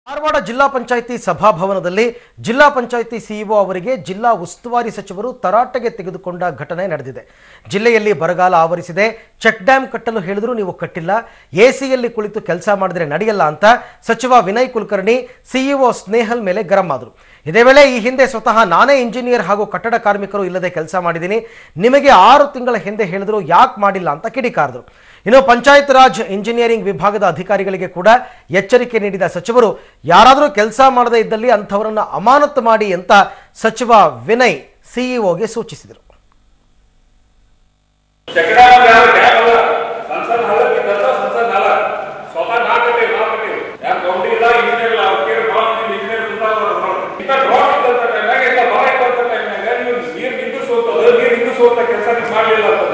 ಧಾರವಾಡ ಜಿಲ್ಲಾ ಪಂಚಾಯಿತಿ ಸಭಾಭವನದಲ್ಲಿ ಜಿಲ್ಲಾ ಪಂಚಾಯಿತಿ ಸಿಇಒ ಅವರಿಗೆ ಜಿಲ್ಲಾ ಉಸ್ತುವಾರಿ ಸಚಿವರು ತರಾಟೆಗೆ ತೆಗೆದುಕೊಂಡ ಘಟನೆ ನಡೆದಿದೆ ಜಿಲ್ಲೆಯಲ್ಲಿ ಬರಗಾಲ ಆವರಿಸಿದೆ ಚೆಕ್ ಡ್ಯಾಂ ಕಟ್ಟಲು ಹೇಳಿದ್ರು ನೀವು ಕಟ್ಟಿಲ್ಲ ಎಸಿಯಲ್ಲಿ ಕುಳಿತು ಕೆಲಸ ಮಾಡಿದ್ರೆ ನಡೆಯಲ್ಲ ಅಂತ ಸಚಿವ ವಿನಯ್ ಕುಲಕರ್ಣಿ ಸಿಇಒ ಸ್ನೇಹಲ್ ಮೇಲೆ ಗರಂ ಆದರು ಇದೇ ವೇಳೆ ಈ ಹಿಂದೆ ಸ್ವತಃ ನಾನೇ ಇಂಜಿನಿಯರ್ ಹಾಗೂ ಕಟ್ಟಡ ಕಾರ್ಮಿಕರು ಇಲ್ಲದೆ ಕೆಲಸ ಮಾಡಿದ್ದೀನಿ ನಿಮಗೆ ಆರು ತಿಂಗಳ ಹಿಂದೆ ಹೇಳಿದ್ರು ಯಾಕೆ ಮಾಡಿಲ್ಲ ಅಂತ ಕಿಡಿಕಾರದರು ಇನ್ನು ಪಂಚಾಯತ್ ರಾಜ್ ಇಂಜಿನಿಯರಿಂಗ್ ವಿಭಾಗದ ಅಧಿಕಾರಿಗಳಿಗೆ ಕೂಡ ಎಚ್ಚರಿಕೆ ನೀಡಿದ ಸಚಿವರು ಯಾರಾದರೂ ಕೆಲಸ ಮಾಡದೇ ಇದ್ದಲ್ಲಿ ಅಂಥವರನ್ನು ಅಮಾನತು ಮಾಡಿ ಅಂತ ಸಚಿವ ವಿನಯ್ ಸಿಇಒಗೆ ಸೂಚಿಸಿದರು ಚಕ್ರಾರ ಡ್ಯಾಮ್ ಡ್ಯಾಮ್ ಅಲ್ಲ ಸಂಸದ್ ಹಳ್ಳಕ್ಕೆ ಇದ್ದಂತ ಸಂಸದ್ ನಾಲ ಸ್ವತಃ ನಾ ಕಟ್ಟಿವಿ ನಾ ಕಟ್ಟಿವಿ ಯಾಕೆ ಗೌಂಡಿ ಇಲ್ಲ ಇಂಜಿನಿಯರ್ ಇಲ್ಲ ಅವ್ರ ಕೇಳಿ ಭಾಳ ಮಂದಿ ಇಂಜಿನಿಯರ್ ಕುಂತಾವ್ರು ಇಂಥ ಡ್ರಾಪ್ ಇದ್ದಂತ ಟೈಮ್ನಾಗ ಇಂಥ ಬರ ಇದ್ದಂತ ಟೈಮ್ನಾಗ ನೀವು ನೀರು ನಿಂದು ಸೋತದ ನೀರು ನಿಂದು ಸೋತ ಕೆಲಸ ನೀವು ಮಾಡಲಿಲ್ಲ ಅಂತ